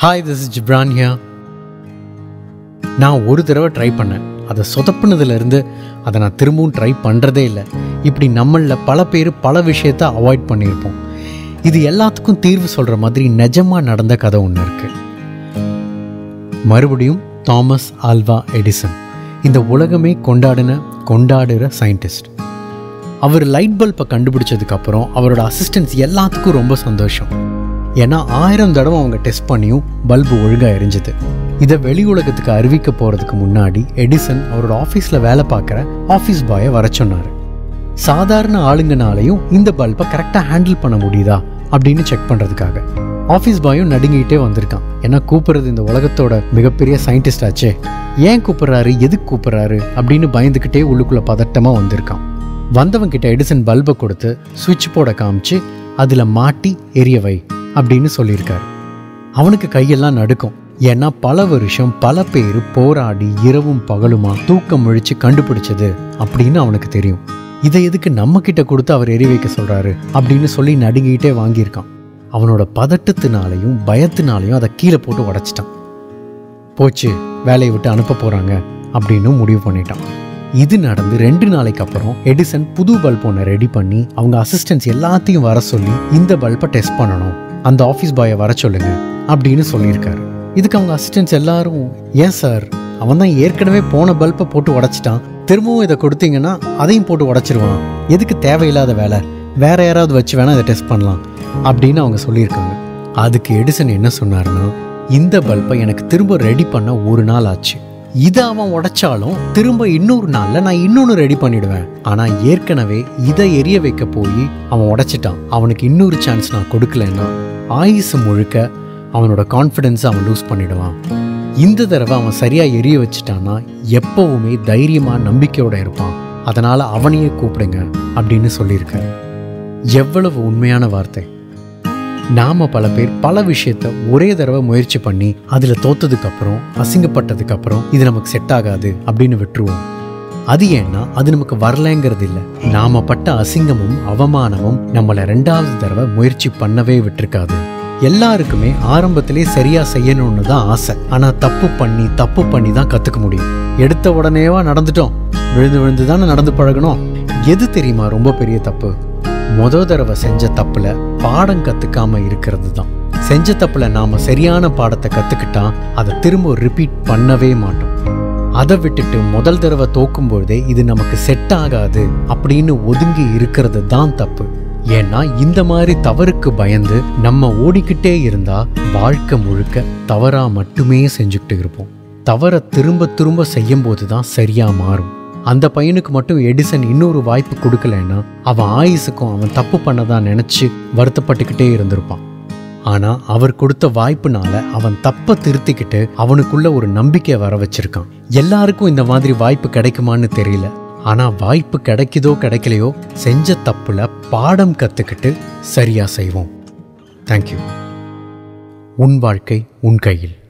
hi this is Ghibran here நான் ஒரு தடவை ட்ரை பண்ணேன் அதை சொதப்புனதுலேருந்து அதை நான் திரும்பவும் ட்ரை பண்ணுறதே இல்லை இப்படி நம்மளில் பல பேர் பல விஷயத்த அவாய்ட் பண்ணியிருப்போம் இது எல்லாத்துக்கும் தீர்வு சொல்கிற மாதிரி நிஜமாக நடந்த கதை ஒன்று இருக்குது மறுபடியும் தாமஸ் ஆல்வா எடிசன் இந்த உலகமே கொண்டாடின கொண்டாடுற சயின்டிஸ்ட் அவர் லைட் பல்பை கண்டுபிடிச்சதுக்கப்புறம் அவரோட அசிஸ்டன்ஸ் எல்லாத்துக்கும் ரொம்ப சந்தோஷம் ஏன்னா ஆயிரம் தடவை அவங்க டெஸ்ட் பண்ணியும் பல்பு ஒழுங்காக எரிஞ்சுது இதை வெளி உலகத்துக்கு அறிவிக்க போகிறதுக்கு முன்னாடி எடிசன் அவரோட ஆஃபீஸில் வேலை பார்க்குற ஆஃபீஸ் பாயை வர சொன்னார் சாதாரண ஆளுங்கனாலையும் இந்த பல்பை கரெக்டாக ஹேண்டில் பண்ண முடியுதா அப்படின்னு செக் பண்ணுறதுக்காக ஆஃபீஸ் பாயும் நடுங்கிட்டே வந்திருக்கான் ஏன்னா கூப்பிடுறது இந்த உலகத்தோட மிகப்பெரிய சயின்டிஸ்ட் ஆச்சே ஏன் கூப்பிட்றாரு எதுக்கு கூப்பிட்றாரு அப்படின்னு பயந்துக்கிட்டே உள்ளுக்குள்ளே பதட்டமாக வந்திருக்கான் வந்தவன் கிட்ட எடிசன் பல்பை கொடுத்து சுவிட்ச் போட காமிச்சு அதில் மாட்டி எரிய வை அப்படின்னு சொல்லியிருக்காரு அவனுக்கு கையெல்லாம் நடுக்கும் ஏன்னா பல வருஷம் பல பேர் போராடி இரவும் பகலுமா தூக்கம் முழிச்சு கண்டுபிடிச்சது அப்படின்னு அவனுக்கு தெரியும் இதை எதுக்கு நம்ம கிட்ட கொடுத்து அவர் எரி வைக்க சொல்றாரு அப்படின்னு சொல்லி நடுங்கிட்டே வாங்கியிருக்கான் அவனோட பதட்டத்தினாலையும் பயத்தினாலையும் அதை கீழே போட்டு உடைச்சிட்டான் போச்சு வேலையை விட்டு அனுப்ப போறாங்க அப்படின்னு முடிவு பண்ணிட்டான் இது நடந்து ரெண்டு நாளைக்கு அப்புறம் எடிசன் புது பல்ப் ஒன்று ரெடி பண்ணி அவங்க அசிஸ்டன்ஸ் எல்லாத்தையும் வர சொல்லி இந்த பல்பை டெஸ்ட் பண்ணணும் அந்த ஆஃபீஸ் பாயை வர சொல்லுங்க அப்படின்னு சொல்லியிருக்காரு இதுக்கு அவங்க அசிஸ்டன்ஸ் எல்லாரும் ஏன் சார் அவன் தான் ஏற்கனவே போன பல்பை போட்டு உடைச்சிட்டான் திரும்பவும் இதை கொடுத்தீங்கன்னா அதையும் போட்டு உடைச்சிருவான் எதுக்கு தேவையில்லாத வேலை வேற யாராவது வச்சு வேணா இதை டெஸ்ட் பண்ணலாம் அப்படின்னு அவங்க சொல்லியிருக்காங்க அதுக்கு எடிசன் என்ன சொன்னாருன்னா இந்த பல்பை எனக்கு திரும்ப ரெடி பண்ண ஒரு நாள் ஆச்சு இதை அவன் உடைச்சாலும் திரும்ப இன்னொரு நாளில் நான் இன்னொன்று ரெடி பண்ணிடுவேன் ஆனால் ஏற்கனவே இதை எரிய வைக்க போய் அவன் உடைச்சிட்டான் அவனுக்கு இன்னொரு சான்ஸ் நான் கொடுக்கலன்னா ஆயுசு முழுக்க அவனோட கான்ஃபிடென்ஸை அவன் லூஸ் பண்ணிடுவான் இந்த தடவை அவன் சரியாக எரிய வச்சுட்டான்னா எப்போவுமே தைரியமாக நம்பிக்கையோட இருப்பான் அதனால் அவனையே கூப்பிடுங்க அப்படின்னு சொல்லியிருக்காரு எவ்வளவு உண்மையான வார்த்தை நாம பல பேர் பல விஷயத்த ஒரே தடவை முயற்சி பண்ணி அதுல தோத்ததுக்கு அப்புறம் அசிங்கப்பட்டதுக்கு அப்புறம் இது நமக்கு செட் ஆகாது அப்படின்னு விட்டுருவோம் அது ஏன்னா அது நமக்கு வரலங்கிறது இல்லை நாம பட்ட அசிங்கமும் அவமானமும் நம்மளை ரெண்டாவது தடவை முயற்சி பண்ணவே விட்டுருக்காது எல்லாருக்குமே ஆரம்பத்திலே சரியா செய்யணும்னு தான் ஆசை ஆனா தப்பு பண்ணி தப்பு பண்ணி தான் கத்துக்க முடியும் எடுத்த உடனேவா நடந்துட்டோம் விழுந்து விழுந்து தானே நடந்து பழகணும் எது தெரியுமா ரொம்ப பெரிய தப்பு முத தடவை செஞ்ச தப்புல பாடம் கத்துக்காம இருக்கிறது தான் செஞ்ச தப்புல நாம சரியான பாடத்தை கத்துக்கிட்டா அதை திரும்ப ரிப்பீட் பண்ணவே மாட்டோம் அதை விட்டுட்டு முதல் தடவை தோக்கும் பொழுதே இது நமக்கு செட் ஆகாது அப்படின்னு ஒதுங்கி இருக்கிறது தான் தப்பு ஏன்னா இந்த மாதிரி தவறுக்கு பயந்து நம்ம ஓடிக்கிட்டே இருந்தா வாழ்க்கை முழுக்க தவறா மட்டுமே செஞ்சுக்கிட்டு இருப்போம் தவறை திரும்ப திரும்ப செய்யும் போது தான் சரியா மாறும் அந்த பையனுக்கு மட்டும் எடிசன் இன்னொரு வாய்ப்பு கொடுக்கலன்னா அவன் ஆயுசுக்கும் அவன் தப்பு பண்ணதா நினைச்சு வருத்தப்பட்டுக்கிட்டே இருந்திருப்பான் ஆனா அவர் கொடுத்த வாய்ப்புனால அவன் தப்ப திருத்திக்கிட்டு அவனுக்குள்ள ஒரு நம்பிக்கை வர வச்சிருக்கான் எல்லாருக்கும் இந்த மாதிரி வாய்ப்பு கிடைக்குமான்னு தெரியல ஆனா வாய்ப்பு கிடைக்குதோ கிடைக்கலையோ செஞ்ச தப்புல பாடம் கத்துக்கிட்டு சரியா செய்வோம் தேங்க்யூ உன் வாழ்க்கை உன் கையில்